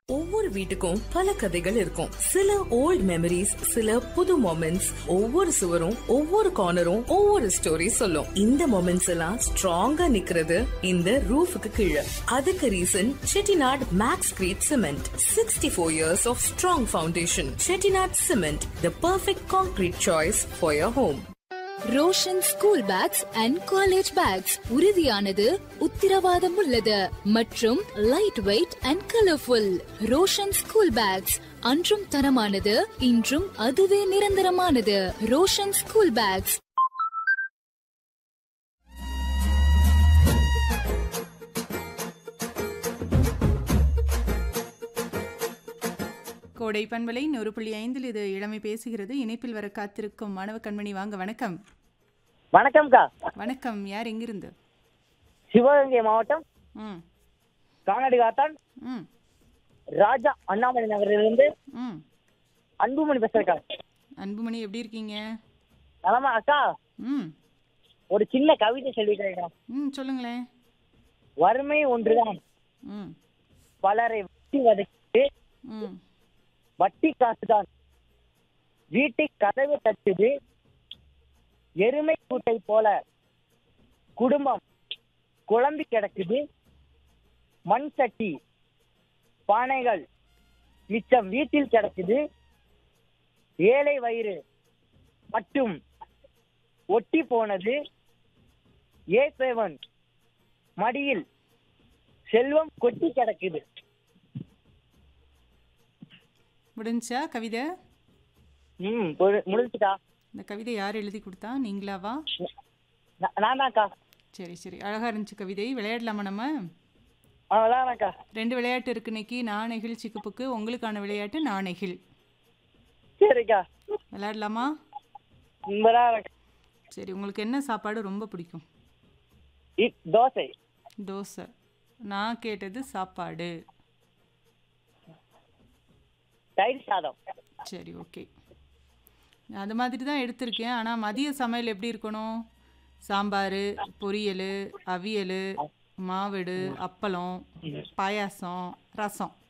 ஒவ்வொரு வீட்டுக்கும் பல கதைகள் இருக்கும் சில ஓல்ட் மெமரிஸ் சில புது மொமெண்ட்ஸ் ஒவ்வொரு சுவரும் ஒவ்வொரு கார்னரும் ஒவ்வொரு ஸ்டோரி சொல்லும் இந்த மொமெண்ட்ஸ் எல்லாம் ஸ்ட்ராங்கா நிக்கிறது இந்த ரூஃபுக்கு கீழே அதுக்கு reason Chettinad Maxcrete cement sixty four years of strong foundation Chettinad cement the perfect concrete choice for your home Roshan school bags and college bags உறுதியானது உத்திரவாதம் உள்ளது மற்றும் light weight and colourful Roshan school bags அன்றும் தரமானது இன்றும் அதுவே நிரந்தரமானது ரோஷன் ஸ்கூல் பேக்ஸ் கோடை பண்பலை நூறு புள்ளி ஐந்தில் இது இளமை பேசுகிறது இணைப்பில் வர காத்திருக்கும் மாணவ கண்மணி வாங்க வணக்கம் வணக்கம்க்கா வணக்கம் யார் எங்கிருந்து சிவகங்கை மாவட்டம் ம் காணடி காத்தான் ம் ராஜா அண்ணாமலை நகரிலிருந்து ம் அன்புமணி பேசுறேக்கா அன்புமணி எப்படி இருக்கீங்க நலமா அக்கா ம் ஒரு சின்ன கவிதை சொல்லிக்கிறேன் ம் சொல்லுங்களேன் வறுமை ஒன்றுதான் ம் பலரை வட்டி வதக்கிட்டு ம் வட்டி காசுதான் வீட்டை கதவு தட்டுது எருமை கூட்டை போல குடும்பம் குழம்பி கிடக்குது மண் சட்டி பானைகள் மிச்சம் வீட்டில் கிடக்குது ஏழை வயிறு மட்டும் ஒட்டி போனது ஏசேவன் மடியில் செல்வம் கொட்டி கிடக்குது முடிஞ்சா கவிதை ம் முடி- முடிஞ்சுட்டா இந்த கவிதை யார் எழுதி கொடுத்தா நீங்களாவா நா- நான் தான்க்கா சரி சரி அழகாக இருந்துச்சு கவிதை விளையாடலாமா நம்ம ஆ விளாட்றேன்க்கா ரெண்டு விளையாட்டு இருக்கு இன்னைக்கு நாணெகில் சிக்குப்புக்கு உங்களுக்கான விளையாட்டு நாணெகில் சரிக்கா விளையாடலாமா ம், விளாட்றேன்க்கா சரி உங்களுக்கு என்ன சாப்பாடு ரொம்ப பிடிக்கும் இ தோசை தோசை நான் கேட்டது சாப்பாடு தயிர் சாதம் சரி ஓகே அது மாதிரி தான் எடுத்திருக்கேன் ஆனால் மதிய சமையல் எப்படி இருக்கணும் சாம்பார் பொரியல் அவியல் மாவடு அப்பளம் பாயாசம் ரசம்